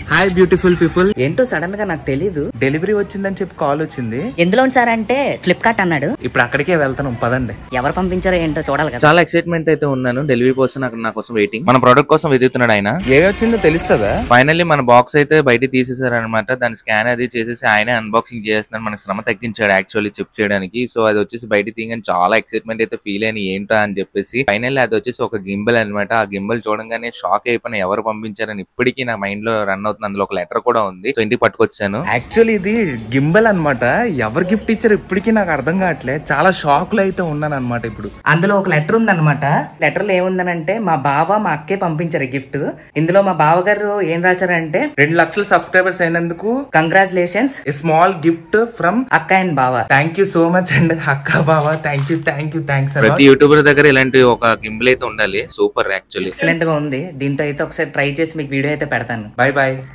hi beautiful people ఏంటో sudden గా నాకు తెలీదు డెలివరీ వచ్చిందని చెప్పి కాల్ వచ్చింది ఎందులో సార్ అంటే ఫ్లిప్కార్ట్ అన్నాడు ఇప్పుడు అక్కడికే వెళ్తాను పదండి ఎవరు పంపించారో ఏంటో చూడాలి కదా చాలా ఎక్సైట్మెంట్ అయితే ఉన్నాను డెలివరీ పర్సన్ అక్కడ నా కోసం వెయిటింగ్ మన ప్రొడక్ట్ కోసం వెతుకుతున్నాడు ఆయన ఏ వచ్చిందో తెలుస్తుందా ఫైనల్లీ మన బాక్స్ అయితే బయట తీసేసారు అనమాట దాని స్కాన్ అది చేసేసి ఆయనే అన్బాక్సింగ్ చేస్తున్నాడు మనకి శ్రమ తగ్గించాడు యాక్చువల్లీ చెక్ చేయడానికి సో అది వచ్చేసి బయట తీయగానే చాలా ఎక్సైట్మెంట్ అయితే ఫీల్ అయిన ఏంటో అని చెప్పేసి ఫైనల్లీ అది వచ్చేసి ఒక గింబల్ అన్నమాట ఆ గింబల్ చూడంగానే షాక్ అయిపోయిన ఎవరు పంపించారని ఇప్పటికీ నా మైండ్ లో రన్ అవుతుంది అందులో ఒక లెటర్ కూడా ఉంది సో ఇంటికి పట్టుకొచ్చాను యాక్చువల్లీ ఇది గింబల్ అన్నమాట ఎవరు గిఫ్ట్ ఇచ్చారు ఇప్పటికీ నాకు అర్థం కావట్లే చాలా షాక్ లో అయితే ఉన్నాను అనమాట ఇప్పుడు అందులో ఒక లెటర్ ఉందన్నమాట లెటర్ లో ఏముందనంటే మా బావ మా అక్కే పంపించారు గిఫ్ట్ ఇందులో మా బావ గారు ఏం రాశారంటే రెండు లక్షల సబ్స్క్రైబర్స్ అయినందుకు కంగ్రాచులేషన్స్ స్మాల్ గిఫ్ట్ ఫ్రమ్ అక్క అండ్ బావ థ్యాంక్ యూ సో మచ్ అండి అక్క బాబా thank you thank you thanks ప్రతి యూట్యూబర్ దగ్గర ఇలాంటి ఒక గింబల్ అయితే ఉండాలి సూపర్ యాక్చువల్లీ ఎక్సలెంట్ గా ఉంది దీంతో అయితే ఒకసారి ట్రై చేసి మీకు వీడియో అయితే పెడతాను బాయ్ బాయ్